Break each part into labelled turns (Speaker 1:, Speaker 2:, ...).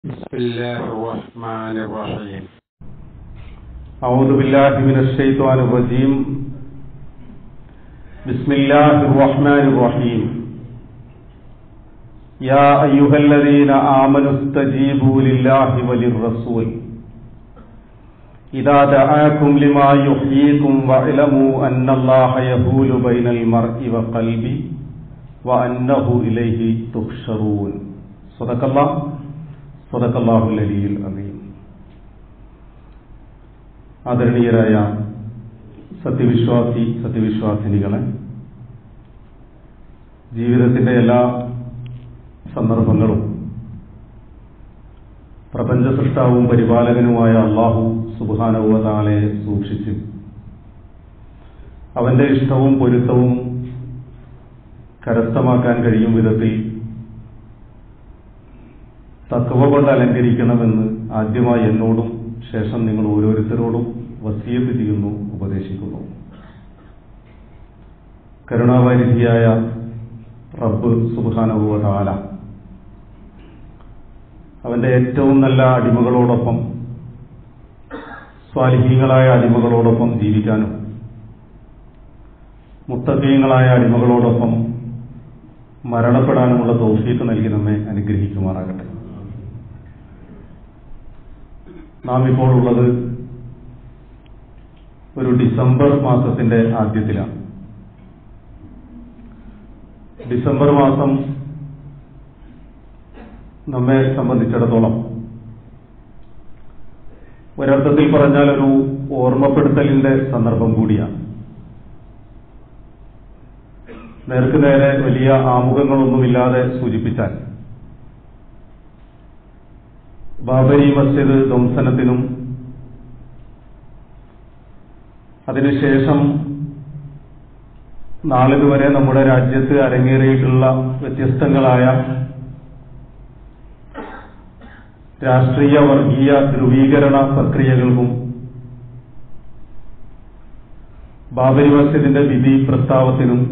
Speaker 1: بسم الله الرحمن الرحيم
Speaker 2: أعوذ بالله من الشيطان الرجيم بسم الله الرحمن الرحيم يا أيها الذين آمنوا استجيبوا لله وللرسول إذا دعاكم لما يحييكم واعلموا أن الله يهول بين المرء وقلبه وأنه إليه تحشرون صدق الله صدق الله العلي العظيم ആദരണീയരായ സത്യവിശ്വാസി സത്യവിശ്വാസിനികളെ ജീവിതത്തിന്റെ എല്ലാ സന്ദർഭങ്ങളും പ്രപഞ്ച സൃഷ്ടാവും പരിപാലകനുമായ അള്ളാഹു സുബാനവുവതാലെ സൂക്ഷിച്ച് അവന്റെ ഇഷ്ടവും പൊരുത്തവും കരസ്ഥമാക്കാൻ കഴിയും വിധത്തിൽ തത്വ കൊണ്ട് അലങ്കരിക്കണമെന്ന് ആദ്യമായി എന്നോടും ശേഷം നിങ്ങൾ ഓരോരുത്തരോടും വസീയത്ത് ചെയ്യുന്നു ഉപദേശിക്കുന്നു കരുണാവാരിധിയായ റബ്ബ് സുബാനുഭവതാല അവന്റെ ഏറ്റവും നല്ല അടിമകളോടൊപ്പം സ്വാലിഹീങ്ങളായ അടിമകളോടൊപ്പം ജീവിക്കാനും മുത്തകീയങ്ങളായ അടിമകളോടൊപ്പം മരണപ്പെടാനുമുള്ള തൗഫീക്ക് നൽകി നമ്മെ അനുഗ്രഹിക്കുമാറാകട്ടെ നാം ഇപ്പോൾ ഉള്ളത് ഒരു ഡിസംബർ മാസത്തിന്റെ ആദ്യത്തിലാണ് ഡിസംബർ മാസം നമ്മെ സംബന്ധിച്ചിടത്തോളം ഒരർത്ഥത്തിൽ പറഞ്ഞാൽ ഒരു ഓർമ്മപ്പെടുത്തലിന്റെ സന്ദർഭം കൂടിയാണ് നേർക്ക് നേരെ വലിയ ആമുഖങ്ങളൊന്നുമില്ലാതെ സൂചിപ്പിച്ചാൽ ബാബരി മസ്ജിദ് ധ്വംസനത്തിനും അതിനുശേഷം നാളിതുവരെ നമ്മുടെ രാജ്യത്ത് അരങ്ങേറിയിട്ടുള്ള വ്യത്യസ്തങ്ങളായ രാഷ്ട്രീയ വർഗീയ ധ്രുവീകരണ പ്രക്രിയകൾക്കും ബാബരി മസ്ജിദിന്റെ വിധി പ്രസ്താവത്തിനും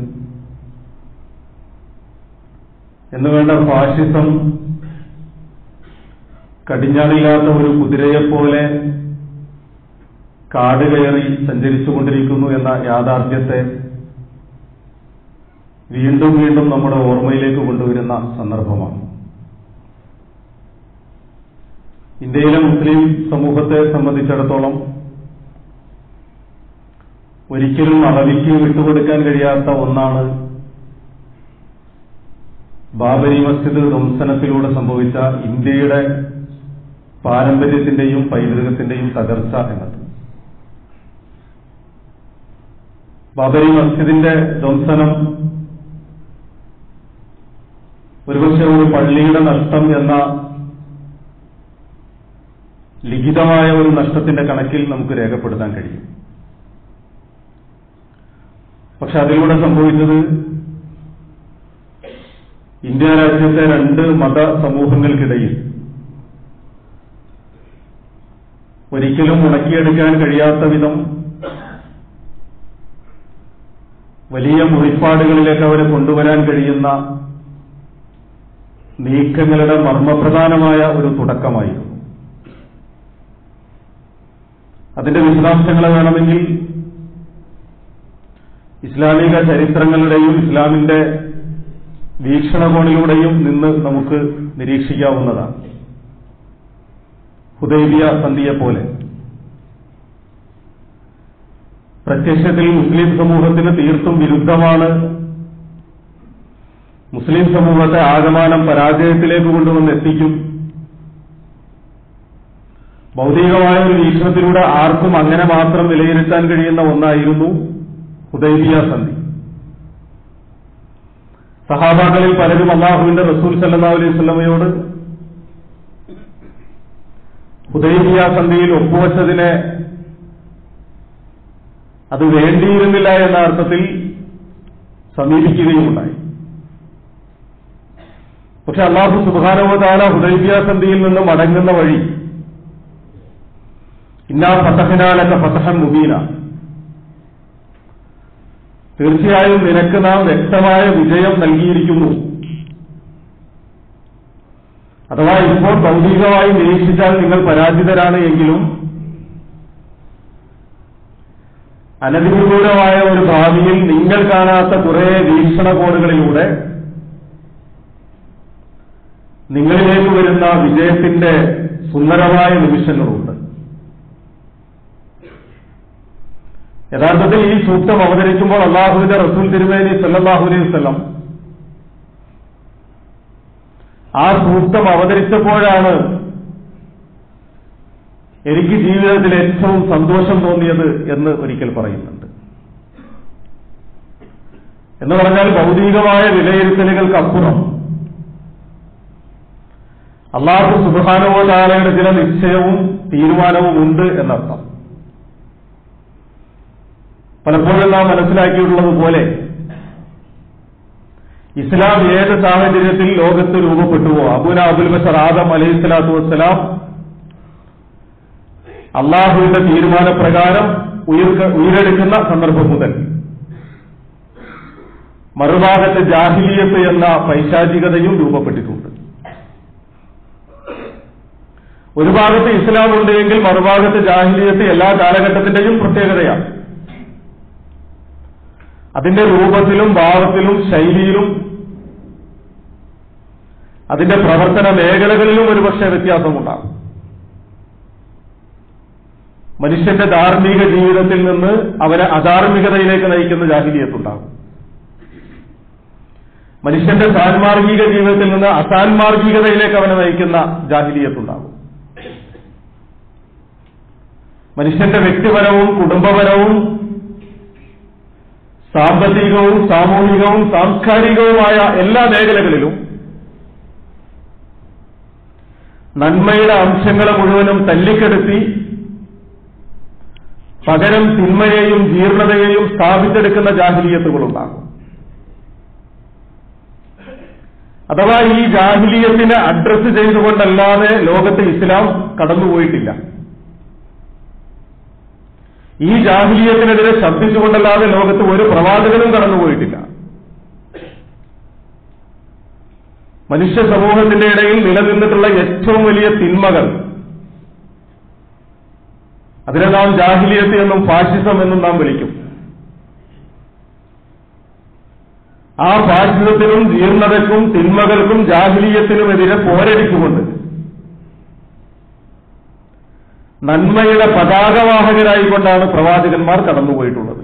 Speaker 2: എന്നുവേണ്ട ഫാഷിസം കടിഞ്ഞാണില്ലാത്ത ഒരു കുതിരയെപ്പോലെ കാട് കയറി സഞ്ചരിച്ചുകൊണ്ടിരിക്കുന്നു എന്ന യാഥാർത്ഥ്യത്തെ വീണ്ടും വീണ്ടും നമ്മുടെ ഓർമ്മയിലേക്ക് കൊണ്ടുവരുന്ന സന്ദർഭമാണ് ഇന്ത്യയിലെ മുസ്ലിം സമൂഹത്തെ സംബന്ധിച്ചിടത്തോളം ഒരിക്കലും അറബിക്ക് വിട്ടുകൊടുക്കാൻ കഴിയാത്ത ഒന്നാണ് ബാബരി മസ്ജിദ് ധ്വംസനത്തിലൂടെ സംഭവിച്ച ഇന്ത്യയുടെ പാരമ്പര്യത്തിന്റെയും പൈതൃകത്തിന്റെയും തകർച്ച എന്നത് ബാബരി മസ്ജിദിന്റെ ധ്വംസനം ഒരുപക്ഷെ ഒരു പള്ളിയുടെ നഷ്ടം എന്ന ലിഖിതമായ ഒരു നഷ്ടത്തിന്റെ കണക്കിൽ നമുക്ക് രേഖപ്പെടുത്താൻ കഴിയും പക്ഷെ അതിലൂടെ സംഭവിച്ചത് ഇന്ത്യ രാജ്യത്തെ രണ്ട് മത സമൂഹങ്ങൾക്കിടയിൽ ഒരിക്കലും ഉണക്കിയെടുക്കാൻ കഴിയാത്ത വിധം വലിയ മുറിപ്പാടുകളിലേക്ക് അവരെ കൊണ്ടുവരാൻ കഴിയുന്ന നീക്കങ്ങളുടെ മർമ്മപ്രധാനമായ ഒരു തുടക്കമായിരുന്നു അതിന്റെ വിശദാംശങ്ങൾ വേണമെങ്കിൽ ഇസ്ലാമിക ചരിത്രങ്ങളുടെയും ഇസ്ലാമിന്റെ വീക്ഷണകോണിലൂടെയും നിന്ന് നമുക്ക് നിരീക്ഷിക്കാവുന്നതാണ് ഹുദൈബിയ സന്ധിയെ പോലെ പ്രത്യക്ഷത്തിൽ മുസ്ലിം സമൂഹത്തിന് തീർത്തും വിരുദ്ധമാണ് മുസ്ലിം സമൂഹത്തെ ആകമാനം പരാജയത്തിലേക്ക് കൊണ്ടുവന്ന് എത്തിക്കും ഭൗതികമായ ഒരു വീക്ഷണത്തിലൂടെ ആർക്കും അങ്ങനെ മാത്രം വിലയിരുത്താൻ കഴിയുന്ന ഒന്നായിരുന്നു ഹുദൈബിയ സന്ധി സഹാബാക്കളിൽ പലരും അള്ളാഹുവിന്റെ റസൂൽ സല്ലാ അലൈഹി സ്വലമയോട് ഹുദൈബിയ സന്ധിയിൽ ഒപ്പുവച്ചതിനെ അത് വേണ്ടിയിരുന്നില്ല എന്ന അർത്ഥത്തിൽ സമീപിക്കുകയുമുണ്ടായി പക്ഷെ അള്ളാഹു സുബാനവതാല ഹുദൈബിയ സന്ധിയിൽ നിന്ന് മടങ്ങുന്ന വഴി ഇന്നാ ഫതഹനാലൊക്കെ ഫതഹൻ മുബീന തീർച്ചയായും നിനക്ക് നാം വ്യക്തമായ വിജയം നൽകിയിരിക്കുന്നു അഥവാ ഇപ്പോൾ ഭൗതികമായി നിരീക്ഷിച്ചാൽ നിങ്ങൾ പരാജിതരാണ് എങ്കിലും അനധികൃതമായ ഒരു ഭാവിയിൽ നിങ്ങൾ കാണാത്ത കുറെ വീക്ഷണകോണുകളിലൂടെ നിങ്ങളിലേക്ക് വരുന്ന വിജയത്തിന്റെ സുന്ദരമായ നിമിഷങ്ങളുണ്ട് യഥാർത്ഥത്തിൽ ഈ സൂക്തം അവതരിക്കുമ്പോൾ അള്ളാഹുവിന്റെ റസൂൽ തിരുമേനി സല്ലാഹു അലൈഹി വസ്ലം ആ സൂക്തം അവതരിച്ചപ്പോഴാണ് എനിക്ക് ജീവിതത്തിൽ ഏറ്റവും സന്തോഷം തോന്നിയത് എന്ന് ഒരിക്കൽ പറയുന്നുണ്ട് എന്ന് പറഞ്ഞാൽ ഭൗതികമായ വിലയിരുത്തലുകൾക്കപ്പുറം അള്ളാഹു സുബാനുവതാലയുടെ ചില നിശ്ചയവും തീരുമാനവും ഉണ്ട് എന്നർത്ഥം പലപ്പോഴും നാം മനസ്സിലാക്കിയിട്ടുള്ളത് പോലെ ഇസ്ലാം ഏത് സാഹചര്യത്തിൽ ലോകത്ത് രൂപപ്പെട്ടുവോ അബുന അബുൽ ബഷർ ആദം അലൈഹി സ്വലാത്തു വസ്സലാം അള്ളാഹുവിന്റെ തീരുമാനപ്രകാരം ഉയർക്ക- ഉയരെടുക്കുന്ന സന്ദർഭം മുതൽ മറുഭാഗത്ത് ജാഹിലിയത്ത് എന്ന പൈശാചികതയും രൂപപ്പെട്ടിട്ടുണ്ട് ഒരു ഭാഗത്ത് ഇസ്ലാം ഉണ്ട് എങ്കിൽ മറുഭാഗത്ത് ജാഹിലിയത്ത് എല്ലാ കാലഘട്ടത്തിന്റെയും പ്രത്യേകതയാണ് അതിന്റെ രൂപത്തിലും ഭാവത്തിലും ശൈലിയിലും അതിന്റെ പ്രവർത്തന മേഖലകളിലും ഒരുപക്ഷെ വ്യത്യാസമുണ്ടാകും മനുഷ്യന്റെ ധാർമ്മിക ജീവിതത്തിൽ നിന്ന് അവരെ അധാർമികതയിലേക്ക് നയിക്കുന്ന ജാഹിലിയത്തുണ്ടാകും മനുഷ്യന്റെ സാൻമാർഗിക ജീവിതത്തിൽ നിന്ന് അസാൻമാർഗികതയിലേക്ക് അവനെ നയിക്കുന്ന ജാഹിലിയത്തുണ്ടാകും മനുഷ്യന്റെ വ്യക്തിപരവും കുടുംബപരവും സാമ്പത്തികവും സാമൂഹികവും സാംസ്കാരികവുമായ എല്ലാ മേഖലകളിലും നന്മയുടെ അംശങ്ങളെ മുഴുവനും തല്ലിക്കെടുത്തി പകരം തിന്മയെയും ജീർണതയെയും സ്ഥാപിച്ചെടുക്കുന്ന ജാഹിലീയത്തുകളുണ്ടാകും അഥവാ ഈ ജാഹിലീയത്തിനെ അഡ്രസ് ചെയ്തുകൊണ്ടല്ലാതെ ലോകത്ത് ഇസ്ലാം കടന്നുപോയിട്ടില്ല ഈ ജാഹിലീയത്തിനെതിരെ ശബ്ദിച്ചുകൊണ്ടല്ലാതെ ലോകത്ത് ഒരു പ്രവാചകനും കടന്നുപോയിട്ടില്ല മനുഷ്യ സമൂഹത്തിന്റെ ഇടയിൽ നിലനിന്നിട്ടുള്ള ഏറ്റവും വലിയ തിന്മകൾ അതിനെ നാം ജാഹിലിയത്ത് എന്നും ഫാഷിസം എന്നും നാം വിളിക്കും ആ ഫാഷിസത്തിനും ജീർണതയ്ക്കും തിന്മകൾക്കും ജാഹിലീയത്തിനുമെതിരെ പോരടിച്ചുകൊണ്ട് നന്മയുടെ പതാകവാഹകരായിക്കൊണ്ടാണ് പ്രവാചകന്മാർ കടന്നുപോയിട്ടുള്ളത്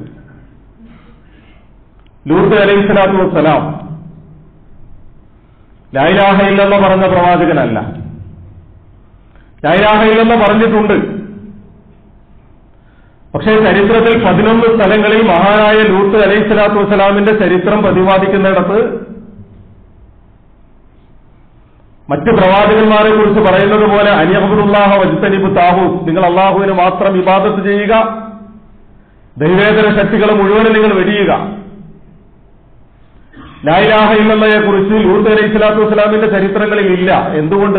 Speaker 2: ലൂത്ത് അലൈഹി സ്വലാത്തു വസ്സലാം ലായിലാഹ ഇല്ലെന്ന് പറഞ്ഞ പ്രവാചകനല്ല ലായിലാഹ ഇല്ലെന്ന് പറഞ്ഞിട്ടുണ്ട് പക്ഷേ ചരിത്രത്തിൽ പതിനൊന്ന് സ്ഥലങ്ങളിൽ മഹാനായ ലൂത്ത് അലൈഹി സ്വലാത്തു വസ്സലാമിന്റെ ചരിത്രം പ്രതിപാദിക്കുന്നിടത്ത് മറ്റ് പ്രവാചകന്മാരെ കുറിച്ച് പറയുന്നത് പോലെ അനിയബുല്ലാഹ വജ്തനിബ് താഹൂസ് നിങ്ങൾ അള്ളാഹുവിന് മാത്രം ഇബാദത്ത് ചെയ്യുക ദൈവേതര ശക്തികളെ മുഴുവനും നിങ്ങൾ വെടിയുക ലായിലാഹ ഇല്ലയെ കുറിച്ച് ലൂത്ത് അലൈഹി സ്വലാത്തു വസ്സലാമിന്റെ ചരിത്രങ്ങളിൽ ഇല്ല എന്തുകൊണ്ട്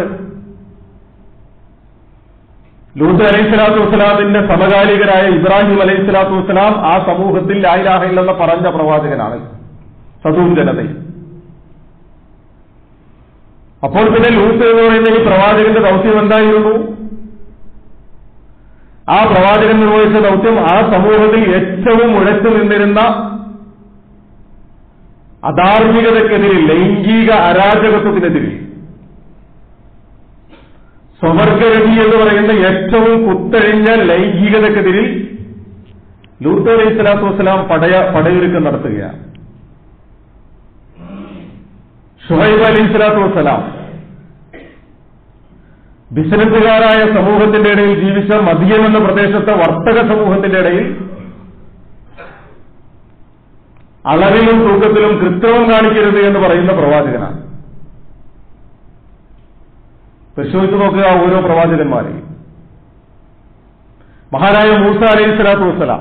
Speaker 2: ലൂത്ത് അലൈഹി സ്വലാത്തു വസ്സലാമിന്റെ സമകാലികരായ ഇബ്രാഹിം അലൈഹി സ്വലാത്തു വസ്സലാം ആ സമൂഹത്തിൽ ലായിലാഹ ഇല്ലെന്ന് പറഞ്ഞ പ്രവാചകനാണ് സദൂം ജനതയിൽ അപ്പോൾ പിന്നെ ലൂത്ത് എന്ന് പറയുന്ന ഈ പ്രവാചകന്റെ ദൗത്യം എന്തായിരുന്നു ആ പ്രവാചകൻ നിർവഹിച്ച ദൗത്യം ആ സമൂഹത്തിൽ ഏറ്റവും ഉഴച്ചു നിന്നിരുന്ന അധാർമികതയ്ക്കെതിരിൽ ലൈംഗിക അരാജകത്വത്തിനെതിരിൽ സ്വവർഗരതി എന്ന് പറയുന്ന ഏറ്റവും കുത്തഴിഞ്ഞ ലൈംഗികതയ്ക്കെതിരിൽ ലൂത്ത് അലൈഹി സ്വലാത്തു വസ്സലാം പടയ പടയൊരുക്കം നടത്തുകയാണ് ഷുഹൈബ് അലൈഹി സ്വലാത്തു വസ്സലാം ബിസിനസ്സുകാരായ സമൂഹത്തിന്റെ ഇടയിൽ ജീവിച്ച മദിയൻ എന്ന പ്രദേശത്തെ വർത്തക സമൂഹത്തിന്റെ ഇടയിൽ അളവിലും തൂക്കത്തിലും കൃത്രിമം കാണിക്കരുത് എന്ന് പറയുന്ന പ്രവാചകനാണ് പരിശോധിച്ചു നോക്കുക ഓരോ പ്രവാചകന്മാരെയും മഹാനായ മൂസ അലൈഹി സ്വലാത്തു വസ്സലാം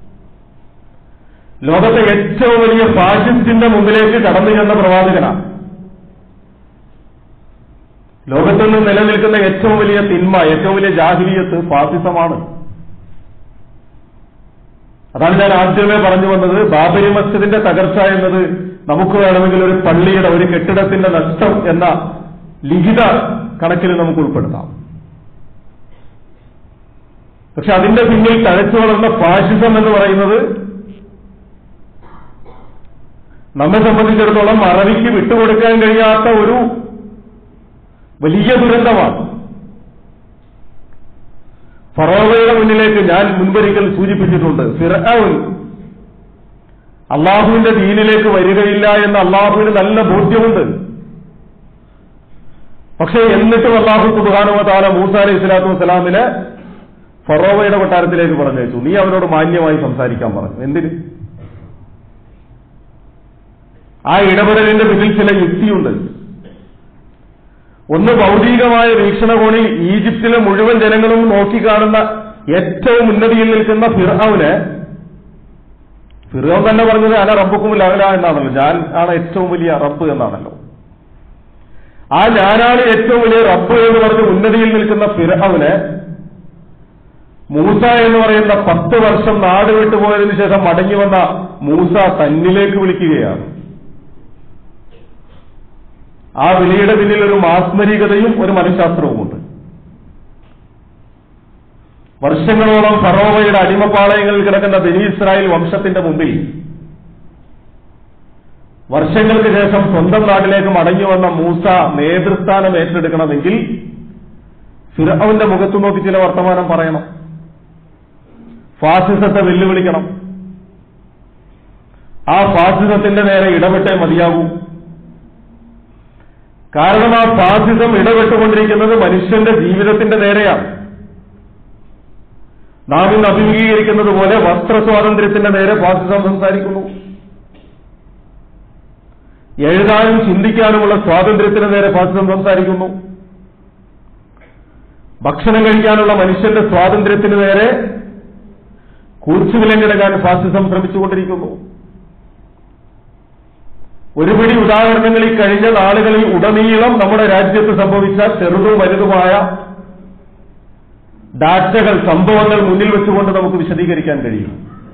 Speaker 2: ലോകത്തെ ഏറ്റവും വലിയ ഫാഷിസ്റ്റിന്റെ മുമ്പിലേക്ക് കടന്നു ചെന്ന പ്രവാചകനാണ് ലോകത്ത് നിന്ന് നിലനിൽക്കുന്ന ഏറ്റവും വലിയ തിന്മ ഏറ്റവും വലിയ ജാഹിലിയത്ത് ഫാസിസമാണ് അതാണ് ഞാൻ ആദ്യമേ പറഞ്ഞു വന്നത് ബാബരി മസ്ജിദിന്റെ തകർച്ച എന്നത് നമുക്ക് വേണമെങ്കിൽ ഒരു പള്ളിയുടെ ഒരു കെട്ടിടത്തിന്റെ നഷ്ടം എന്ന ലിഖിത കണക്കിൽ നമുക്ക് ഉൾപ്പെടുത്താം പക്ഷെ അതിന്റെ പിന്നിൽ തഴച്ചു വളർന്ന ഫാഷിസം എന്ന് പറയുന്നത് നമ്മെ സംബന്ധിച്ചിടത്തോളം അറബിക്ക് വിട്ടുകൊടുക്കാൻ കഴിയാത്ത ഒരു വലിയ ദുരന്തമാണ് ഫറോവയുടെ മുന്നിലേക്ക് ഞാൻ മുൻപൊരിക്കൽ സൂചിപ്പിച്ചിട്ടുണ്ട് ഫിറൌൻ അള്ളാഹുവിന്റെ ദീനിലേക്ക് വരികയില്ല എന്ന് അള്ളാഹുവിന് നല്ല ബോധ്യമുണ്ട് പക്ഷേ എന്നിട്ടും അള്ളാഹു സുബാനുവ താല മൂസ അലൈഹി സ്വലാത്തു വസ്സലാമിനെ ഫറോവയുടെ കൊട്ടാരത്തിലേക്ക് പറഞ്ഞയച്ചു നീ അവനോട് മാന്യമായി സംസാരിക്കാൻ പറഞ്ഞു എന്തിന് ആ ഇടപെടലിന്റെ പിന്നിൽ ചില യുക്തിയുണ്ട് ഒന്ന് ഭൗതികമായ വീക്ഷണകോണിൽ ഈജിപ്തിലെ മുഴുവൻ ജനങ്ങളും നോക്കിക്കാണുന്ന ഏറ്റവും ഉന്നതിയിൽ നിൽക്കുന്ന ഫിർഹൌന് ഫിർഹൌൻ തന്നെ പറഞ്ഞത് അന റബ്ബുക്കും ലഹല എന്നാണല്ലോ ഞാൻ ആണ് ഏറ്റവും വലിയ റബ്ബ് എന്നാണല്ലോ ആ ഞാനാണ് ഏറ്റവും വലിയ റബ്ബ് എന്ന് പറഞ്ഞ് ഉന്നതിയിൽ നിൽക്കുന്ന ഫിർഹൌന് മൂസ എന്ന് പറയുന്ന പത്ത് വർഷം നാട് വിട്ടുപോയതിനു ശേഷം മടങ്ങി വന്ന മൂസ തന്നിലേക്ക് വിളിക്കുകയാണ് ആ വിളിയുടെ പിന്നിൽ ഒരു മാസ്മരികതയും ഒരു മനഃശാസ്ത്രവുമുണ്ട് വർഷങ്ങളോളം ഫറോവയുടെ അടിമപ്പാളയങ്ങളിൽ കിടക്കുന്ന ബനി ഇസ്രായേൽ വംശത്തിന്റെ മുമ്പിൽ വർഷങ്ങൾക്ക് ശേഷം സ്വന്തം നാട്ടിലേക്ക് മടങ്ങി വന്ന മൂസ നേതൃസ്ഥാനം ഏറ്റെടുക്കണമെങ്കിൽ ഫിറൌന്റെ മുഖത്തു നോക്കി ചില വർത്തമാനം പറയണം ഫാസിസത്തെ വെല്ലുവിളിക്കണം ആ ഫാസിസത്തിന്റെ നേരെ ഇടപെട്ടേ മതിയാകൂ കാരണം ആ ഫാസിസം ഇടപെട്ടുകൊണ്ടിരിക്കുന്നത് മനുഷ്യന്റെ ജീവിതത്തിന്റെ നേരെയാണ് നാം ഇന്ന് അഭിമുഖീകരിക്കുന്നത് പോലെ വസ്ത്ര സ്വാതന്ത്ര്യത്തിന്റെ നേരെ ഫാസിസം സംസാരിക്കുന്നു എഴുതാനും ചിന്തിക്കാനുമുള്ള സ്വാതന്ത്ര്യത്തിന് നേരെ ഫാസിസം സംസാരിക്കുന്നു ഭക്ഷണം കഴിക്കാനുള്ള മനുഷ്യന്റെ സ്വാതന്ത്ര്യത്തിന് നേരെ കൂർച്ചുവിലങ്ങിടങ്ങാൻ ഫാസിസം ശ്രമിച്ചുകൊണ്ടിരിക്കുന്നു ഒരു പിടി ഉദാഹരണങ്ങൾ ഈ കഴിഞ്ഞ നാളുകളിൽ ഉടനീളം നമ്മുടെ രാജ്യത്ത് സംഭവിച്ച ചെറുതും വലുതുമായ ഡാറ്റകൾ സംഭവങ്ങൾ മുന്നിൽ വെച്ചുകൊണ്ട് നമുക്ക് വിശദീകരിക്കാൻ കഴിയും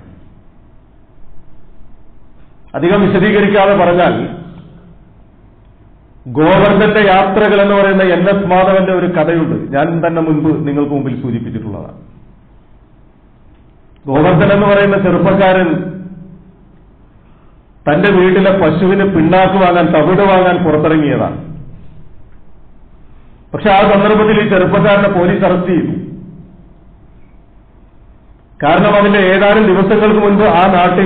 Speaker 2: അധികം വിശദീകരിക്കാതെ പറഞ്ഞാൽ ഗോവർദ്ധന്റെ യാത്രകൾ എന്ന് പറയുന്ന എൻ എസ് മാധവന്റെ ഒരു കഥയുണ്ട് ഞാൻ തന്നെ മുൻപ് നിങ്ങൾക്ക് മുമ്പിൽ സൂചിപ്പിച്ചിട്ടുള്ളതാണ് ഗോവർദ്ധൻ എന്ന് പറയുന്ന ചെറുപ്പക്കാരൻ തന്റെ വീട്ടിലെ പശുവിന് പിണ്ണാക്ക് വാങ്ങാൻ തവിട് വാങ്ങാൻ പുറത്തിറങ്ങിയതാണ് പക്ഷെ ആ സന്ദർഭത്തിൽ ഈ ചെറുപ്പക്കാരനെ പോലീസ് അറസ്റ്റ് ചെയ്തു കാരണം അതിന്റെ ഏതാനും ദിവസങ്ങൾക്ക് മുൻപ് ആ നാട്ടിൽ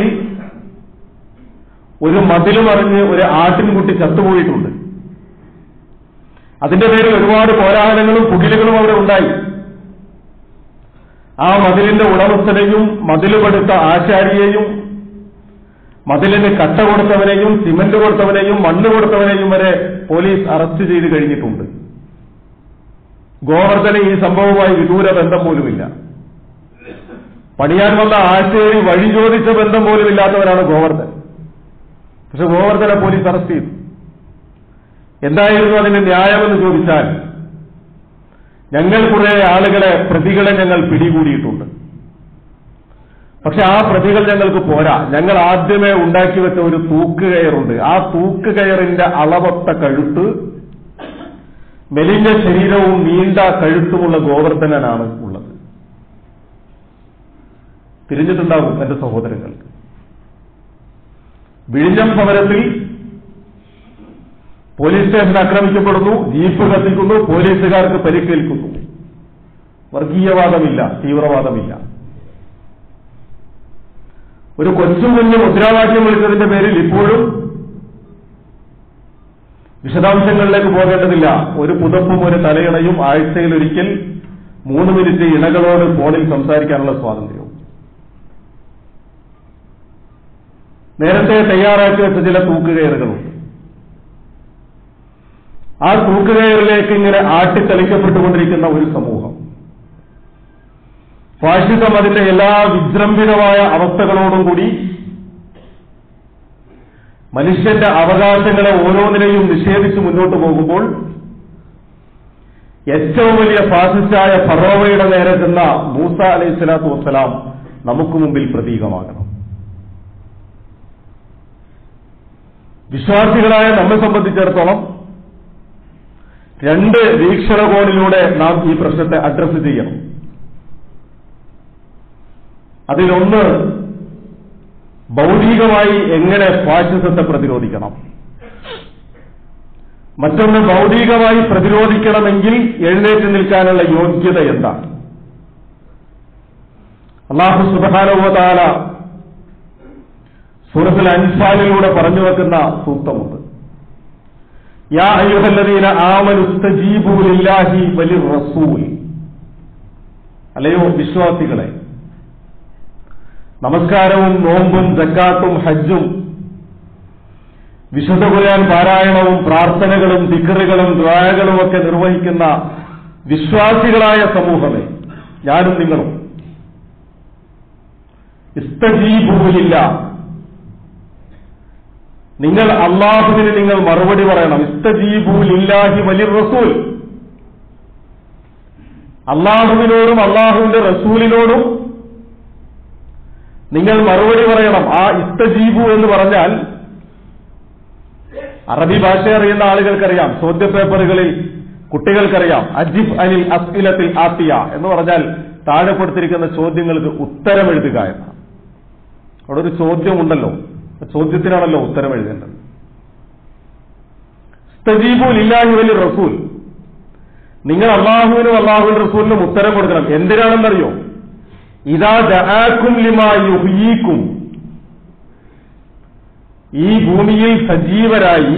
Speaker 2: ഒരു മതിൽ മറിഞ്ഞ് ഒരു ആട്ടിൻകുട്ടി ചത്തുപോയിട്ടുണ്ട് അതിന്റെ പേരിൽ ഒരുപാട് പോരാഹനങ്ങളും പുകിലുകളും അവിടെ ഉണ്ടായി ആ മതിലിന്റെ ഉടമസ്ഥനെയും മതിലുപെടുത്ത ആശാരിയെയും മതിലിന് കട്ട കൊടുത്തവനെയും സിമന്റ് കൊടുത്തവനെയും മണ്ണ് കൊടുത്തവനെയും വരെ പോലീസ് അറസ്റ്റ് ചെയ്ത് കഴിഞ്ഞിട്ടുണ്ട് ഗോവർദ്ധന ഈ സംഭവവുമായി വിദൂര ബന്ധം പോലുമില്ല പണിയാൻ വന്ന ആശേരി വഴി ചോദിച്ച ബന്ധം പോലും ഇല്ലാത്തവരാണ് ഗോവർദ്ധൻ പക്ഷെ ഗോവർദ്ധനെ പോലീസ് അറസ്റ്റ് ചെയ്തു എന്തായിരുന്നു അതിന്റെ ന്യായമെന്ന് ചോദിച്ചാൽ ഞങ്ങൾ കുറെ ആളുകളെ പ്രതികളെ ഞങ്ങൾ പിടികൂടിയിട്ടുണ്ട് പക്ഷെ ആ പ്രതികൾ ഞങ്ങൾക്ക് പോരാ ഞങ്ങൾ ആദ്യമേ ഉണ്ടാക്കി വെച്ച ഒരു തൂക്കുകയറുണ്ട് ആ തൂക്കുകയറിന്റെ അളവൊത്ത കഴുത്ത് മെലിഞ്ഞ ശരീരവും നീണ്ട കഴുത്തുമുള്ള ഗോവർദ്ധനനാണ് ഉള്ളത് തിരിഞ്ഞിട്ടുണ്ടാകും എന്റെ സഹോദരങ്ങൾക്ക് വിഴിഞ്ഞം സമരത്തിൽ പോലീസ് സ്റ്റേഷൻ ആക്രമിക്കപ്പെടുന്നു ജീപ്പ് കത്തിക്കുന്നു പോലീസുകാർക്ക് പരിക്കേൽക്കുന്നു വർഗീയവാദമില്ല തീവ്രവാദമില്ല ഒരു കൊച്ചു കുഞ്ഞ് മുദ്രാവാക്യം വിളിച്ചതിന്റെ പേരിൽ ഇപ്പോഴും വിശദാംശങ്ങളിലേക്ക് പോകേണ്ടതില്ല ഒരു പുതപ്പും ഒരു തലയിണയും ആഴ്ചയിൽ ഒരിക്കൽ മൂന്ന് മിനിറ്റ് ഇണകളോട് ഫോണിൽ സംസാരിക്കാനുള്ള സ്വാതന്ത്ര്യവും നേരത്തെ തയ്യാറാക്കി വെച്ച ചില തൂക്കുകയറുകളുണ്ട് ആ തൂക്കുകയറിലേക്ക് ഇങ്ങനെ ആട്ടിത്തെളിക്കപ്പെട്ടുകൊണ്ടിരിക്കുന്ന ഒരു സമൂഹം ഫാഷിസം അതിന്റെ എല്ലാ വിജൃംഭിതമായ അവസ്ഥകളോടും കൂടി മനുഷ്യന്റെ അവകാശങ്ങളെ ഓരോന്നിനെയും നിഷേധിച്ച് മുന്നോട്ട് പോകുമ്പോൾ ഏറ്റവും വലിയ ഫാസിസ്റ്റായ ഫറോവയുടെ നേരെ ചെന്ന മൂസ അലൈഹി സ്വലാത്തു വസ്സലാം നമുക്ക് മുമ്പിൽ പ്രതീകമാകണം വിശ്വാസികളായ നമ്മെ സംബന്ധിച്ചിടത്തോളം രണ്ട് വീക്ഷണകോണിലൂടെ നാം ഈ പ്രശ്നത്തെ അഡ്രസ് ചെയ്യണം അതിലൊന്ന് ഭൗതികമായി എങ്ങനെ ഫാഷിസത്തെ പ്രതിരോധിക്കണം മറ്റൊന്ന് ഭൗതികമായി പ്രതിരോധിക്കണമെങ്കിൽ എഴുന്നേറ്റ് നിൽക്കാനുള്ള യോഗ്യത എന്താണ് അള്ളാഹു സുബാനുവതാല സൂറത്തുൽ അൻഫാലിലൂടെ പറഞ്ഞു വെക്കുന്ന സൂക്തമുണ്ട് യാ അയ്യുഹല്ലദീന ആമനുസ്തജീബു ലില്ലാഹി വലിർ റസൂൽ അല്ലയോ വിശ്വാസികളെ നമസ്കാരവും നോമ്പും ജക്കാത്തും ഹജ്ജും വിശുദ്ധ ഖുർആൻ പാരായണവും പ്രാർത്ഥനകളും ദിക്കറുകളും ദ്വാരകളും ഒക്കെ നിർവഹിക്കുന്ന വിശ്വാസികളായ സമൂഹമേ ഞാനും നിങ്ങളും ഇസ്തജീബൂലില്ല നിങ്ങൾ അള്ളാഹുവിന് നിങ്ങൾ മറുപടി പറയണം ഇസ്തജീബൂലില്ലാഹി വലിർ റസൂൽ അള്ളാഹുവിനോടും അള്ളാഹുവിന്റെ റസൂലിനോടും നിങ്ങൾ മറുപടി പറയണം ആ ഇസ്തജീബു എന്ന് പറഞ്ഞാൽ അറബി ഭാഷ അറിയുന്ന ആളുകൾക്കറിയാം ചോദ്യപേപ്പറുകളിൽ കുട്ടികൾക്കറിയാം അജിബ് അനിൽ അസ്ഇലത്തിൽ ആത്തിയ എന്ന് പറഞ്ഞാൽ താഴെ കൊടുത്തിരിക്കുന്ന ചോദ്യങ്ങൾക്ക് ഉത്തരം എഴുതുക എന്നാണ് അവിടെ ഒരു ചോദ്യമുണ്ടല്ലോ ചോദ്യത്തിനാണല്ലോ ഉത്തരം എഴുതേണ്ടത് സ്തജീബുൽ ഇല്ലാഹി വലി റസൂൽ നിങ്ങൾ അള്ളാഹുവിനും അള്ളാഹുവിൻ റസൂലിനും ഉത്തരം കൊടുക്കണം എന്തിനാണെന്നറിയോ ഇതാ ദആക്കും ലിമാ യുഹ്യീക്കും ഈ ഭൂമിയിൽ സജീവരായി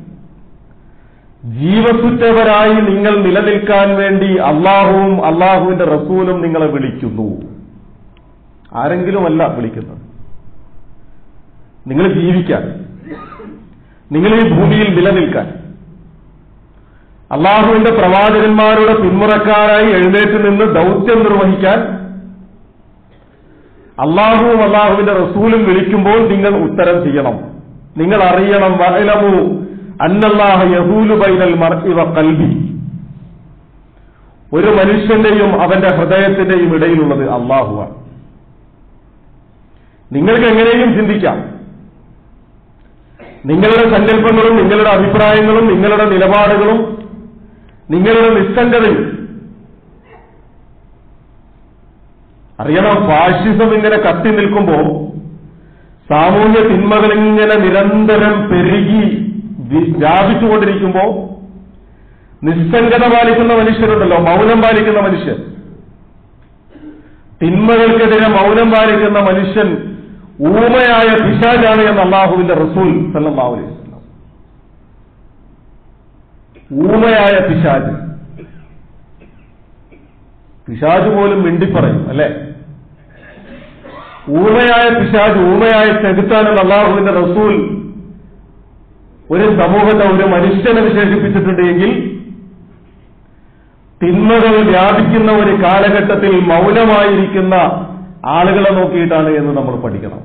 Speaker 2: ജീവസുറ്റവരായി നിങ്ങൾ നിലനിൽക്കാൻ വേണ്ടി അള്ളാഹുവും അള്ളാഹുവിന്റെ റസൂലും നിങ്ങളെ വിളിക്കുന്നു ആരെങ്കിലുമല്ല വിളിക്കുന്നത് നിങ്ങൾ ജീവിക്കാൻ നിങ്ങൾ ഈ ഭൂമിയിൽ നിലനിൽക്കാൻ അള്ളാഹുവിന്റെ പ്രവാചകന്മാരുടെ പിന്മുറക്കാരായി എഴുന്നേറ്റ് നിന്ന് ദൗത്യം നിർവഹിക്കാൻ അള്ളാഹുവും അള്ളാഹുവിന്റെ റസൂലും വിളിക്കുമ്പോൾ നിങ്ങൾ ഉത്തരം ചെയ്യണം നിങ്ങൾ അറിയണം വഅലമു അന്നല്ലാഹ യഹൂലു ബൈനൽ മർഇ വ ഖൽബി ഒരു മനുഷ്യന്റെയും അവന്റെ ഹൃദയത്തിന്റെയും ഇടയിലുള്ളത് അള്ളാഹുവാണ് നിങ്ങൾക്ക് എങ്ങനെയും ചിന്തിക്കാം നിങ്ങളുടെ സങ്കല്പങ്ങളും നിങ്ങളുടെ അഭിപ്രായങ്ങളും നിങ്ങളുടെ നിലപാടുകളും നിങ്ങളുടെ നിസ്സംഗതയും അറിയണം ഫാഷിസം ഇങ്ങനെ കത്തി നിൽക്കുമ്പോ സാമൂഹ്യ തിന്മകൾ ഇങ്ങനെ നിരന്തരം പെരുകി വി- വ്യാപിച്ചുകൊണ്ടിരിക്കുമ്പോ നിസ്സംഗത പാലിക്കുന്ന മനുഷ്യരുണ്ടല്ലോ മൗനം പാലിക്കുന്ന മനുഷ്യൻ തിന്മകൾക്കെതിരെ മൗനം പാലിക്കുന്ന മനുഷ്യൻ ഊമയായ പിശാചാണ് എന്ന് അള്ളാഹുവിന്റെ റസൂൽ സല്ലല്ലാഹു അലൈഹി വസല്ലം ഊമയായ പിശാജ് പിശാജ് പോലും മിണ്ടിപ്പറയും അല്ലെ ഊമയായ പിശാജ് ഊമയായ ചെകുത്താനും അള്ളാഹുവിന്റെ റസൂൽ ഒരു സമൂഹത്തെ ഒരു മനുഷ്യനെ വിശേഷിപ്പിച്ചിട്ടുണ്ട് എങ്കിൽ തിന്മകൾ വ്യാപിക്കുന്ന ഒരു കാലഘട്ടത്തിൽ മൗനമായിരിക്കുന്ന ആളുകളെ നോക്കിയിട്ടാണ് എന്ന് നമ്മൾ പഠിക്കണം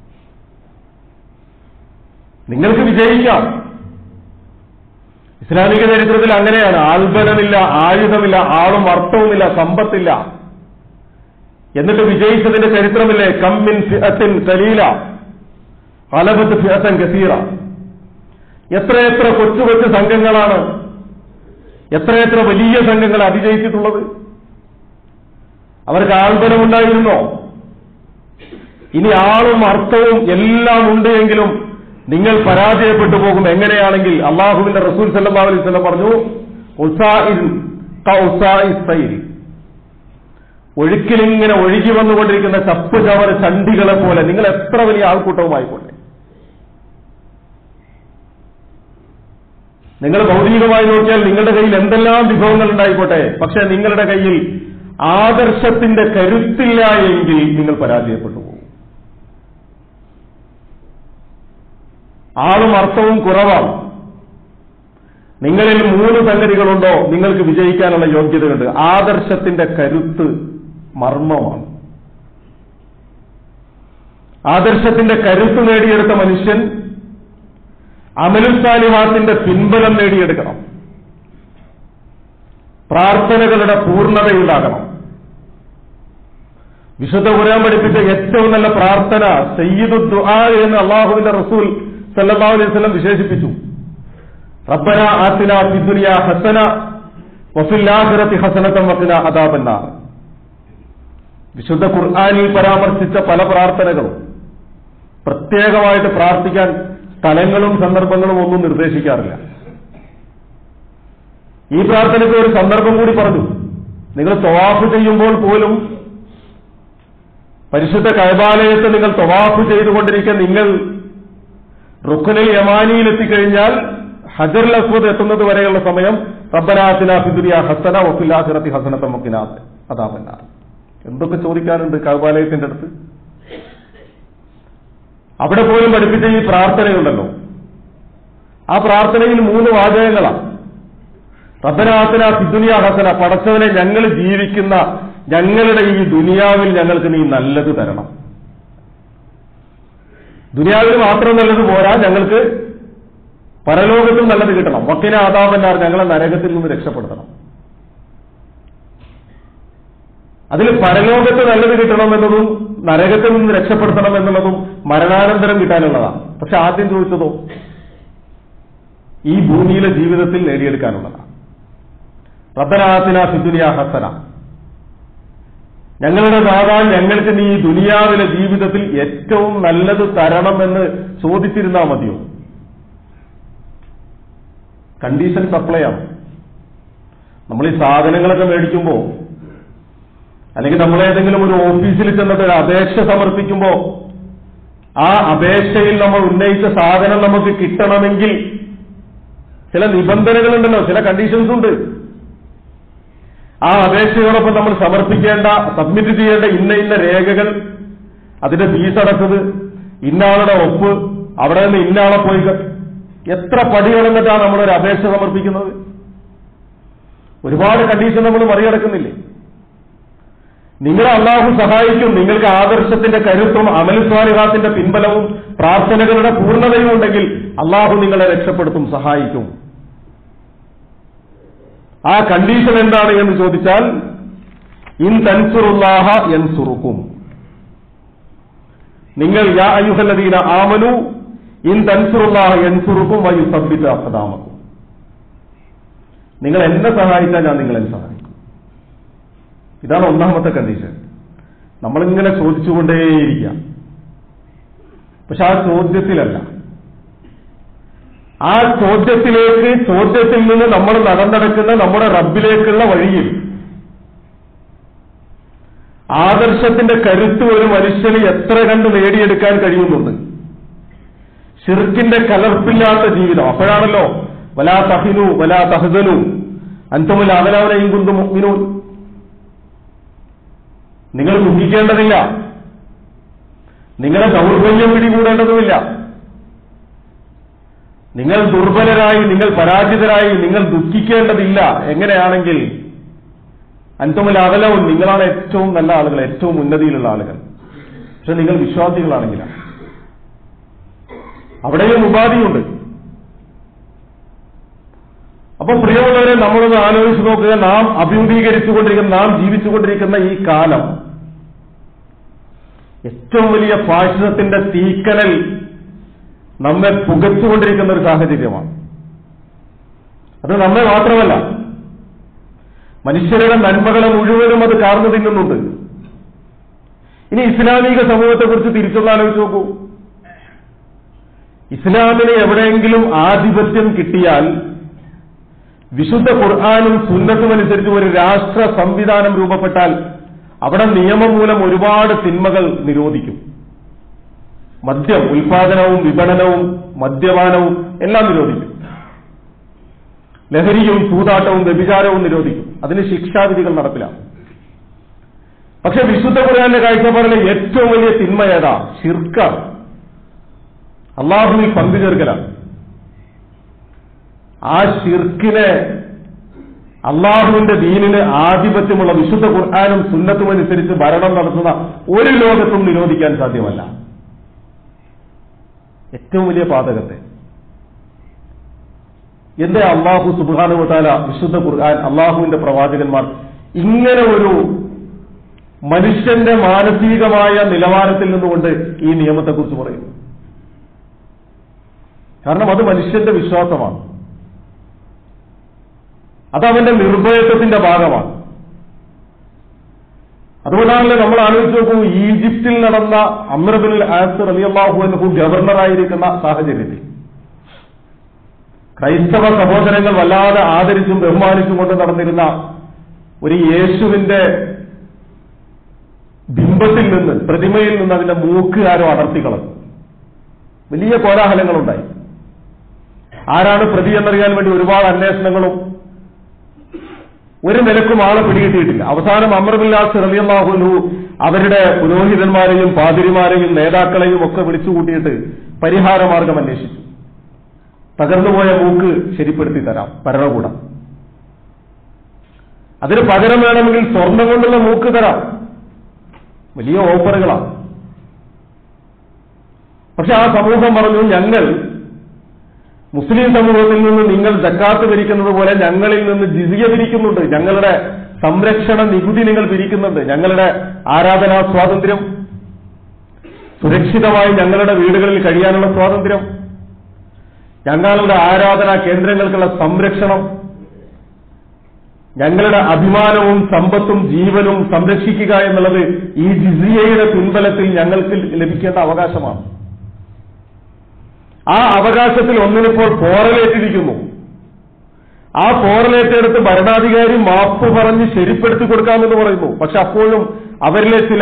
Speaker 2: നിങ്ങൾക്ക് വിജയിക്കാം ഇസ്ലാമിക ചരിത്രത്തിൽ അങ്ങനെയാണ് ആൽബലമില്ല ആയുധമില്ല ആളും അർത്ഥവുമില്ല സമ്പത്തില്ല എന്നിട്ട് വിജയിച്ചതിന്റെ ചരിത്രമില്ലേ കമ്മിൻ ഫിഅത്തിൻ കലീല അലബത്ത് ഫിഅത്തൻ കസീറ എത്രയെത്ര കൊച്ചു കൊച്ചു സംഘങ്ങളാണ് എത്രയെത്ര വലിയ സംഘങ്ങൾ അതിജയിച്ചിട്ടുള്ളത് അവർക്ക് ആൾബലമുണ്ടായിരുന്നോ ഇനി ആളും അർത്ഥവും എല്ലാം ഉണ്ട് എങ്കിലും നിങ്ങൾ പരാജയപ്പെട്ടു പോകും എങ്ങനെയാണെങ്കിൽ അള്ളാഹുവിന്റെ റസൂൽ സല്ലല്ലാഹു അലൈഹി വസല്ലം പറഞ്ഞു ഉസാഇൻ കഉസാഇസ് സൈൽ. ഒഴുക്കിലിങ്ങനെ ഒഴുകി വന്നുകൊണ്ടിരിക്കുന്ന ചപ്പ് ചവറ് ചണ്ടികളെ പോലെ നിങ്ങൾ എത്ര വലിയ ആൾക്കൂട്ടവുമായിക്കോട്ടെ നിങ്ങൾ ഭൗതികമായി നോക്കിയാൽ നിങ്ങളുടെ കയ്യിൽ എന്തെല്ലാം വിഭവങ്ങൾ ഉണ്ടായിക്കോട്ടെ പക്ഷെ നിങ്ങളുടെ കയ്യിൽ ആദർശത്തിന്റെ കരുത്തില്ല എങ്കിൽ നിങ്ങൾ പരാജയപ്പെട്ടു പോകും ആളും അർത്ഥവും കുറവാണ് നിങ്ങളിൽ മൂന്ന് സംഗതികളുണ്ടോ നിങ്ങൾക്ക് വിജയിക്കാനുള്ള യോഗ്യതയുണ്ട് ആദർശത്തിന്റെ കരുത്ത് മർമ്മമാണ് ആദർശത്തിന്റെ കരുത്ത് നേടിയെടുത്ത മനുഷ്യൻ അമലുസാലിഹാത്തിന്റെ പിൻബലം നേടിയെടുക്കണം പ്രാർത്ഥനകളുടെ പൂർണ്ണതയുണ്ടാകണം വിശുദ്ധ ഖുർആൻ പഠിപ്പിച്ച ഏറ്റവും നല്ല പ്രാർത്ഥന സയ്യിദു ദുആ എന്ന് അള്ളാഹുവിന്റെ റസൂൽ സല്ലല്ലാഹു അലൈഹി വസല്ലം വിശേഷിപ്പിച്ചു റബ്ബന ആത്തിന ഫിദ്ദുനിയ ഹസന വഫില്ലാഹിറത്തി ഹസനത്തം വക്കിന അതാപെന്നാർ വിശുദ്ധ ഖുർആാനിൽ പരാമർശിച്ച പല പ്രാർത്ഥനകളും പ്രത്യേകമായിട്ട് പ്രാർത്ഥിക്കാൻ സ്ഥലങ്ങളും സന്ദർഭങ്ങളും ഒന്നും നിർദ്ദേശിക്കാറില്ല ഈ പ്രാർത്ഥനയ്ക്ക് ഒരു സന്ദർഭം കൂടി പറഞ്ഞു നിങ്ങൾ തൊവാഫ് ചെയ്യുമ്പോൾ പോലും പരിശുദ്ധ കൈബാലയത്തെ നിങ്ങൾ തൊവാഫ് ചെയ്തുകൊണ്ടിരിക്കുക നിങ്ങൾ റുഖനിൽ യമാനിയിൽ എത്തിക്കഴിഞ്ഞാൽ ഹജർ അസ്വദ് എത്തുന്നത് വരെയുള്ള സമയം റബ്ബനാസിന ഫിദുരിയ ഹസന വഫിലാഹിറത്തി ഹസനത്ത മക്കിനാത്ത് അതാപന്ന എന്തൊക്കെ ചോദിക്കാനുണ്ട് കൈബാലയത്തിന്റെ അടുത്ത് അവിടെ പോലും പഠിപ്പിച്ച ഈ പ്രാർത്ഥനയുണ്ടല്ലോ ആ പ്രാർത്ഥനയിൽ മൂന്ന് വാചകങ്ങളാണ് റബ്ബനാസിന ഫിദുനിയ ഹസന പടച്ചവനെ ഞങ്ങൾ ജീവിക്കുന്ന ഞങ്ങളുടെ ഈ ദുനിയാവിൽ ഞങ്ങൾക്ക് നീ നല്ലത് തരണം ദുനിയാവിൽ മാത്രം നല്ലത് പോരാ ഞങ്ങൾക്ക് പരലോകത്തും നല്ലത് കിട്ടണം വക്കിന ആദാബന്നാർ ഞങ്ങളെ നരകത്തിൽ നിന്ന് രക്ഷപ്പെടുത്തണം അതിൽ പരലോകത്ത് നല്ലത് കിട്ടണം എന്നതും നരകത്തിൽ നിന്ന് രക്ഷപ്പെടുത്തണം എന്നുള്ളതും മരണാനന്തരം കിട്ടാനുള്ളതാണ് പക്ഷെ ആദ്യം ചോദിച്ചതോ ഈ ഭൂമിയിലെ ജീവിതത്തിൽ നേടിയെടുക്കാനുള്ളതാണ് റബ്ബനാത്തിന ഫിദുനിയ ഹസന ഞങ്ങളുടെ നാഥാൻ ഞങ്ങൾക്ക് നീ ദുനിയാവിലെ ജീവിതത്തിൽ ഏറ്റവും നല്ലത് തരണമെന്ന് ചോദിച്ചിരുന്നാൽ മതിയോ കണ്ടീഷൻ സപ്ലൈ ആണ് നമ്മൾ ഈ സാധനങ്ങളൊക്കെ മേടിക്കുമ്പോൾ അല്ലെങ്കിൽ നമ്മൾ ഏതെങ്കിലും ഒരു ഓഫീസിൽ ചെന്നിട്ട് ഒരു അപേക്ഷ സമർപ്പിക്കുമ്പോൾ ആ അപേക്ഷയിൽ നമ്മൾ ഉന്നയിച്ച സാധനം നമുക്ക് കിട്ടണമെങ്കിൽ ചില നിബന്ധനകളുണ്ടല്ലോ ചില കണ്ടീഷൻസ് ഉണ്ട് ആ അപേക്ഷയോടൊപ്പം നമ്മൾ സമർപ്പിക്കേണ്ട സബ്മിറ്റ് ചെയ്യേണ്ട ഇന്ന ഇന്ന രേഖകൾ അതിന്റെ ഫീസ് അടച്ചത് ഇന്നാളുടെ ഒപ്പ് അവിടെ നിന്ന് ഇന്നാളെ പോയി ക- എത്ര പടി കടന്നിട്ടാണ് നമ്മളൊരു അപേക്ഷ സമർപ്പിക്കുന്നത് ഒരുപാട് കണ്ടീഷൻ നമ്മൾ മറികടക്കുന്നില്ലേ നിങ്ങളെ അള്ളാഹു സഹായിക്കും നിങ്ങൾക്ക് ആദർശത്തിന്റെ കരുത്തും അമൽ സ്വാലിഹാത്തിന്റെ പിൻബലവും പ്രാർത്ഥനകളുടെ പൂർണ്ണതയും ഉണ്ടെങ്കിൽ അള്ളാഹു നിങ്ങളെ രക്ഷപ്പെടുത്തും സഹായിക്കും ആ കണ്ടീഷൻ എന്താണ് എന്ന് ചോദിച്ചാൽ ഇൻ തൻസുറുല്ലാഹ എൻസുറുക്കും നിങ്ങൾ യാ അയ്യുഹല്ലദീന ആമനു ഇൻ തൻസുറുല്ലാഹ എൻസുറുക്കും വയു സബ്ബിത്ത് അപ്പതാമക്കും നിങ്ങൾ എന്നെ സഹായിച്ചാൽ ഞാൻ നിങ്ങളെ സഹായിക്കും ഇതാണ് ഒന്നാമത്തെ കണ്ടീഷൻ നമ്മളിങ്ങനെ ചോദിച്ചുകൊണ്ടേയിരിക്കാം പക്ഷെ ആ ചോദ്യത്തിലല്ല ആ ചോദ്യത്തിലേക്ക് ചോദ്യത്തിൽ നിന്ന് നമ്മൾ നടന്നടക്കുന്ന നമ്മുടെ റബ്ബിലേക്കുള്ള വഴിയിൽ ആദർശത്തിന്റെ കരുത്ത് ഒരു മനുഷ്യന് എത്ര കണ്ട് നേടിയെടുക്കാൻ കഴിയുന്നുണ്ട് ഷിർക്കിന്റെ കലർപ്പില്ലാത്ത ജീവിതം അപ്പോഴാണല്ലോ വലാ തഹിനു വലാ തഹദനു അന്തമുൽ അവനവനെയും കുന്തു മുഗ്മിനു നിങ്ങൾ ദുഃഖിക്കേണ്ടതില്ല നിങ്ങളെ ദൗർബല്യം പിടികൂടേണ്ടതുമില്ല നിങ്ങൾ ദുർബലരായി നിങ്ങൾ പരാജിതരായി നിങ്ങൾ ദുഃഖിക്കേണ്ടതില്ല എങ്ങനെയാണെങ്കിൽ അൻതുമൽ അകലവും നിങ്ങളാണ് ഏറ്റവും നല്ല ആളുകൾ ഏറ്റവും ഉന്നതിയിലുള്ള ആളുകൾ പക്ഷെ നിങ്ങൾ വിശ്വാസികളാണെങ്കിലാണ് അവിടെയും ഉപാധിയുണ്ട് അപ്പൊ പ്രിയമുള്ളവരെ നമ്മളൊന്ന് ആലോചിച്ച് നോക്കുക നാം അഭിമുഖീകരിച്ചുകൊണ്ടിരിക്കുന്ന നാം ജീവിച്ചുകൊണ്ടിരിക്കുന്ന ഈ കാലം ഏറ്റവും വലിയ ഫാഷിസത്തിന്റെ തീക്കനൽ നമ്മെ പുകച്ചുകൊണ്ടിരിക്കുന്ന ഒരു സാഹചര്യമാണ് അത് നമ്മെ മാത്രമല്ല മനുഷ്യരുടെ നന്മകളെ മുഴുവനും അത് കാർന്നു തിന്നുന്നുണ്ട് ഇനി ഇസ്ലാമിക സമൂഹത്തെക്കുറിച്ച് തിരിച്ചൊന്ന് ആലോചിച്ച് നോക്കൂ ഇസ്ലാമിന് എവിടെയെങ്കിലും ആധിപത്യം കിട്ടിയാൽ വിശുദ്ധ ഖുർആാനും സുന്നത്തും അനുസരിച്ച് ഒരു രാഷ്ട്ര സംവിധാനം രൂപപ്പെട്ടാൽ അവിടെ നിയമം മൂലം ഒരുപാട് തിന്മകൾ നിരോധിക്കും മദ്യം ഉൽപാദനവും വിപണനവും മദ്യപാനവും എല്ലാം നിരോധിക്കും ലഹരിയും ചൂതാട്ടവും വ്യഭിചാരവും നിരോധിക്കും അതിന് ശിക്ഷാവിധികൾ നടപ്പിലാക്കും പക്ഷെ വിശുദ്ധ ഖുർആന്റെ കാഴ്ചപ്പാടിലെ ഏറ്റവും വലിയ തിന്മ ഏതാ ഷിർക്കാണ് അള്ളാഹുവിൽ പങ്കുചേർക്കലാണ് ആ ഷിർക്കിനെ അള്ളാഹുവിന്റെ ദീനിന് ആധിപത്യമുള്ള വിശുദ്ധ ഖുർആാനും സുന്നത്തും അനുസരിച്ച് ഭരണം നടത്തുന്ന ഒരു ലോകത്തും നിരോധിക്കാൻ സാധ്യമല്ല ഏറ്റവും വലിയ പാതകത്തെ എന്റെ അള്ളാഹു സുബാനുവതാല വിശുദ്ധ ഖുർആൻ അള്ളാഹുവിന്റെ പ്രവാചകന്മാർ ഇങ്ങനെ ഒരു മനുഷ്യന്റെ മാനസികമായ നിലവാരത്തിൽ നിന്നുകൊണ്ട് ഈ നിയമത്തെക്കുറിച്ച് പറയുന്നു കാരണം അത് മനുഷ്യന്റെ വിശ്വാസമാണ് അതവന്റെ നിർഭയത്വത്തിന്റെ ഭാഗമാണ് അതുകൊണ്ടാണല്ലോ നമ്മൾ ആലോചിച്ച് നോക്കൂ ഈജിപ്തിൽ നടന്ന അമ്രബിൻ ആസർ അലി അള്ളാഹു എന്നഹു ഗവർണറായിരിക്കുന്ന സാഹചര്യത്തിൽ ക്രൈസ്തവ സഹോദരങ്ങൾ വല്ലാതെ ആദരിച്ചും ബഹുമാനിച്ചും കൊണ്ട് നടന്നിരുന്ന ഒരു യേശുവിന്റെ ബിംബത്തിൽ നിന്ന് പ്രതിമയിൽ നിന്ന് അതിന്റെ മൂക്ക് ആരോ അടർത്തിക്കളഞ്ഞു വലിയ കോലാഹലങ്ങളുണ്ടായി ആരാണ് പ്രതി എന്നറിയാൻ വേണ്ടി ഒരുപാട് അന്വേഷണങ്ങളും ഒരു നിലക്കും ആളെ പിടികിട്ടിയിട്ടില്ല അവസാനം അമർബില്ലാസ് റലിയല്ലാഹുലു അവരുടെ പുരോഹിതന്മാരെയും പാതിരിമാരെയും നേതാക്കളെയും ഒക്കെ വിളിച്ചുകൂട്ടിയിട്ട് പരിഹാരമാർഗം അന്വേഷിച്ചു തകർന്നുപോയ മൂക്ക് ശരിപ്പെടുത്തി തരാം ഭരണകൂടം അതിന് പകരം വേണമെങ്കിൽ സ്വർണം കൊണ്ടുള്ള മൂക്ക് തരാം വലിയ ഓഫറുകളാണ് പക്ഷെ ആ സമൂഹം പറഞ്ഞു ഞങ്ങൾ മുസ്ലിം സമൂഹത്തിൽ നിന്ന് നിങ്ങൾ ജക്കാത്ത് പിരിക്കുന്നത് പോലെ ഞങ്ങളിൽ നിന്ന് ജിസിയ പിരിക്കുന്നുണ്ട് ഞങ്ങളുടെ സംരക്ഷണ നികുതി നിങ്ങൾ പിരിക്കുന്നുണ്ട് ഞങ്ങളുടെ ആരാധനാ സ്വാതന്ത്ര്യം സുരക്ഷിതമായി ഞങ്ങളുടെ വീടുകളിൽ കഴിയാനുള്ള സ്വാതന്ത്ര്യം ഞങ്ങളുടെ ആരാധനാ കേന്ദ്രങ്ങൾക്കുള്ള സംരക്ഷണം ഞങ്ങളുടെ അഭിമാനവും സമ്പത്തും ജീവനും സംരക്ഷിക്കുക എന്നുള്ളത് ഈ ജിസിയയുടെ പിൻബലത്തിൽ ഞങ്ങൾക്ക് ലഭിക്കേണ്ട അവകാശമാണ് ആ അവകാശത്തിൽ ഒന്നിനിപ്പോൾ പോറലേറ്റിരിക്കുന്നു ആ പോറലേറ്റെടുത്ത് ഭരണാധികാരി മാപ്പ് പറഞ്ഞ് ശരിപ്പെടുത്തി കൊടുക്കാമെന്ന് പറയുന്നു പക്ഷെ അപ്പോഴും അവരിലെ ചില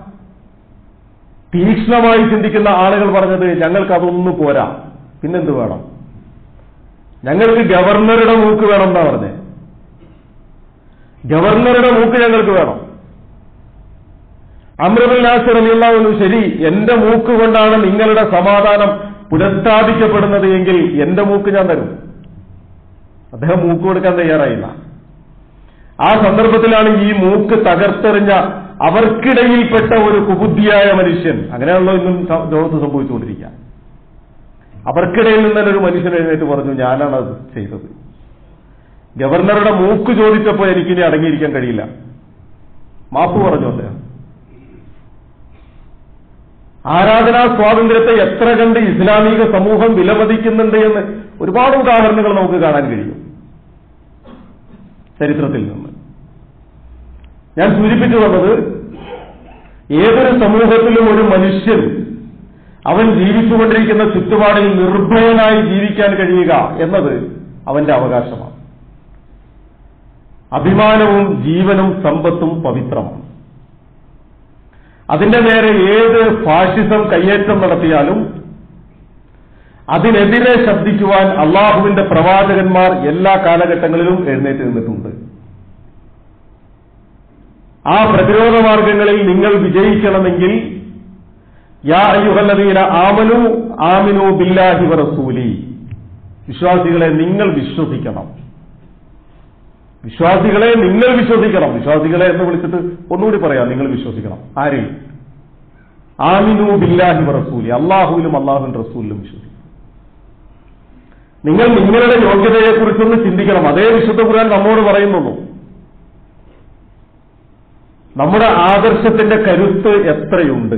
Speaker 2: തീക്ഷ്ണമായി ചിന്തിക്കുന്ന ആളുകൾ പറഞ്ഞത് ഞങ്ങൾക്ക് അതൊന്നും പോരാ പിന്നെന്ത് വേണം ഞങ്ങൾക്ക് ഗവർണറുടെ മൂക്ക് വേണം എന്നാ പറഞ്ഞത് ഗവർണറുടെ മൂക്ക് ഞങ്ങൾക്ക് വേണം അമൃതുൽ നാസർ അലിയുള്ളവനും ശരി എന്റെ മൂക്ക് കൊണ്ടാണ് നിങ്ങളുടെ സമാധാനം പുനഃസ്ഥാപിക്കപ്പെടുന്നത് എങ്കിൽ എന്റെ മൂക്ക് ഞാൻ തരും അദ്ദേഹം മൂക്ക് കൊടുക്കാൻ തയ്യാറായില്ല ആ സന്ദർഭത്തിലാണ് ഈ മൂക്ക് തകർത്തെറിഞ്ഞ അവർക്കിടയിൽപ്പെട്ട ഒരു കുബുദ്ധിയായ മനുഷ്യൻ അങ്ങനെയാണല്ലോ ഇന്നും സ- ലോകത്ത് സംഭവിച്ചുകൊണ്ടിരിക്കുക അവർക്കിടയിൽ നിന്ന് തന്നെ ഒരു മനുഷ്യൻ എഴുന്നേറ്റ് പറഞ്ഞു ഞാനാണ് അത് ചെയ്തത് ഗവർണറുടെ മൂക്ക് ചോദിച്ചപ്പോൾ എനിക്കിനി അടങ്ങിയിരിക്കാൻ കഴിയില്ല മാപ്പ് പറഞ്ഞു അദ്ദേഹം ആരാധനാ സ്വാതന്ത്ര്യത്തെ എത്ര കണ്ട് ഇസ്ലാമിക സമൂഹം വിലമതിക്കുന്നുണ്ട് എന്ന് ഒരുപാട് ഉദാഹരണങ്ങൾ നമുക്ക് കാണാൻ കഴിയും ചരിത്രത്തിൽ നിന്ന് ഞാൻ സൂചിപ്പിച്ചു വന്നത് ഏതൊരു സമൂഹത്തിലും ഒരു മനുഷ്യൻ അവൻ ജീവിച്ചുകൊണ്ടിരിക്കുന്ന ചുറ്റുപാടിൽ നിർഭയനായി ജീവിക്കാൻ കഴിയുക എന്നത് അവന്റെ അവകാശമാണ് അഭിമാനവും ജീവനും സമ്പത്തും പവിത്രമാണ് അതിന്റെ നേരെ ഏത് ഫാഷിസം കയ്യേറ്റം നടത്തിയാലും അതിനെതിരെ ശബ്ദിക്കുവാൻ അള്ളാഹുവിന്റെ പ്രവാചകന്മാർ എല്ലാ കാലഘട്ടങ്ങളിലും എഴുന്നേറ്റ് നിന്നിട്ടുണ്ട് ആ പ്രതിരോധ മാർഗങ്ങളിൽ നിങ്ങൾ വിജയിക്കണമെങ്കിൽ യാ അയ്യുഹല്ലദീന ആമനു ആമിനു ബില്ലാഹി വറസൂലി വിശ്വാസികളെ നിങ്ങൾ വിശ്വസിക്കണം വിശ്വാസികളെ നിങ്ങൾ വിശ്വസിക്കണം വിശ്വാസികളെ എന്ന് വിളിച്ചിട്ട് ഒന്നുകൂടി പറയാം നിങ്ങൾ വിശ്വസിക്കണം ആരെയും ആമിനു ബില്ലാഹി റസൂലി അള്ളാഹുവിലും അള്ളാഹുവിൻ റസൂലിലും വിശ്വസിക്കണം നിങ്ങൾ നിങ്ങളുടെ യോഗ്യതയെക്കുറിച്ചൊന്ന് ചിന്തിക്കണം അതേ വിശുദ്ധ ഖുർആൻ നമ്മോട് പറയുന്നുള്ളൂ നമ്മുടെ ആദർശത്തിന്റെ കരുത്ത് എത്രയുണ്ട്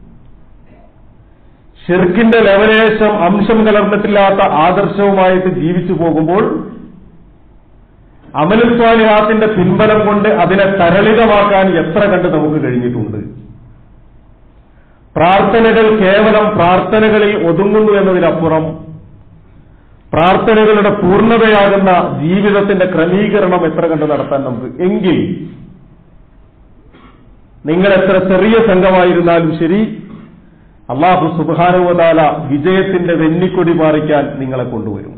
Speaker 2: ഷിർക്കിന്റെ ലവലേശം അംശം കലർന്നിട്ടില്ലാത്ത ആദർശവുമായിട്ട് ജീവിച്ചു പോകുമ്പോൾ അമലുസ്വാലിഹാത്തിന്റെ പിൻബലം കൊണ്ട് അതിനെ തരളിതമാക്കാൻ എത്ര കണ്ട് നമുക്ക് കഴിഞ്ഞിട്ടുണ്ട് പ്രാർത്ഥനകൾ കേവലം പ്രാർത്ഥനകളിൽ ഒതുങ്ങുന്നു എന്നതിനപ്പുറം പ്രാർത്ഥനകളുടെ പൂർണ്ണതയാകുന്ന ജീവിതത്തിന്റെ ക്രമീകരണം എത്ര കണ്ട് നടത്താൻ നമുക്ക് എങ്കിൽ നിങ്ങൾ എത്ര ചെറിയ സംഘമായിരുന്നാലും ശരി അള്ളാഹു സുബാനുവതാല വിജയത്തിന്റെ വെന്നിക്കൊടി പാറിക്കാൻ നിങ്ങളെ കൊണ്ടുവരും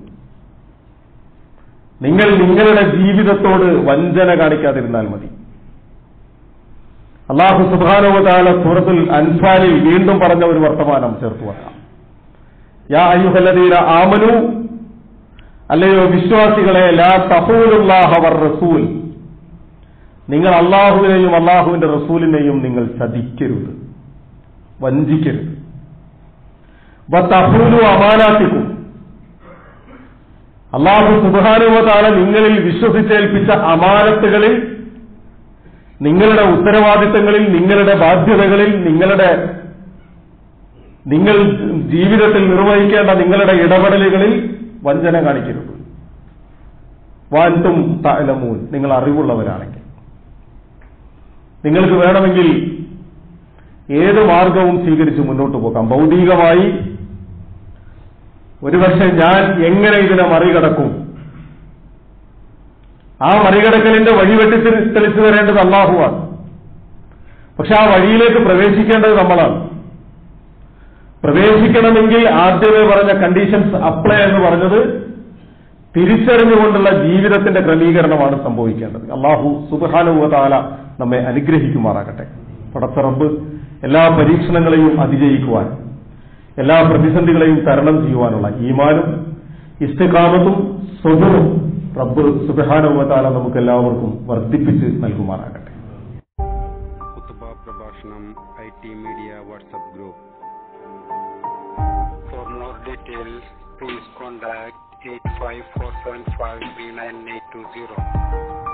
Speaker 2: നിങ്ങൾ നിങ്ങളുടെ ജീവിതത്തോട് വഞ്ചന കാണിക്കാതിരുന്നാൽ മതി അള്ളാഹു സുബാനുവതാല സൂറത്തുൽ അൻഫാലിൽ വീണ്ടും പറഞ്ഞ ഒരു വർത്തമാനം ചേർത്ത് പറയാം യാ അയ്യുഹല്ലദീന ആമനു അല്ലയോ വിശ്വാസികളെ ലാ തഹൂലുല്ലാഹ വർ റസൂൽ നിങ്ങൾ അള്ളാഹുവിനെയും അള്ളാഹുവിന്റെ റസൂലിനെയും നിങ്ങൾ ചതിക്കരുത് വഞ്ചിക്കരുത് തഹൂലു അമാനാത്തിക്കും അള്ളാഹു സുബാനുവതാല നിങ്ങളിൽ വിശ്വസിച്ചേൽപ്പിച്ച അമാനത്തുകളിൽ നിങ്ങളുടെ ഉത്തരവാദിത്തങ്ങളിൽ നിങ്ങളുടെ ബാധ്യതകളിൽ നിങ്ങളുടെ നിങ്ങൾ ജീവിതത്തിൽ നിർവഹിക്കേണ്ട നിങ്ങളുടെ ഇടപെടലുകളിൽ വഞ്ചന കാണിക്കരുത് വാൻതും തലമൂൻ നിങ്ങൾ അറിവുള്ളവരാണെങ്കിൽ നിങ്ങൾക്ക് വേണമെങ്കിൽ ഏത് മാർഗവും സ്വീകരിച്ച് മുന്നോട്ട് പോകാം ഭൗതികമായി ഒരുപക്ഷെ ഞാൻ എങ്ങനെ ഇതിനെ മറികടക്കും ആ മറികടക്കലിന്റെ വഴി വെട്ടി തെളിച്ചു തരേണ്ടത് അള്ളാഹുവാണ് പക്ഷെ ആ വഴിയിലേക്ക് പ്രവേശിക്കേണ്ടത് നമ്മളാണ് പ്രവേശിക്കണമെങ്കിൽ ആദ്യമേ പറഞ്ഞ കണ്ടീഷൻസ് അപ്ലൈ എന്ന് പറഞ്ഞത് തിരിച്ചറിഞ്ഞുകൊണ്ടുള്ള ജീവിതത്തിന്റെ ക്രമീകരണമാണ് സംഭവിക്കേണ്ടത് അള്ളാഹു സുബാനുവതാല നമ്മെ അനുഗ്രഹിക്കുമാറാകട്ടെ പടച്ചറമ്പ് എല്ലാ പരീക്ഷണങ്ങളെയും അതിജയിക്കുവാൻ എല്ലാ പ്രതിസന്ധികളെയും തരണം ചെയ്യുവാനുള്ള ഈമാനും ഇസ്തികാമത്തും സ്വതവും റബ്ബ് സുബാനുവതാല നമുക്ക് എല്ലാവർക്കും വർദ്ധിപ്പിച്ച് നൽകുമാറാകട്ടെ
Speaker 1: കുത്തുബ പ്രഭാഷണം I T media WhatsApp group for more details please contact eight five four seven five three nine eight two zero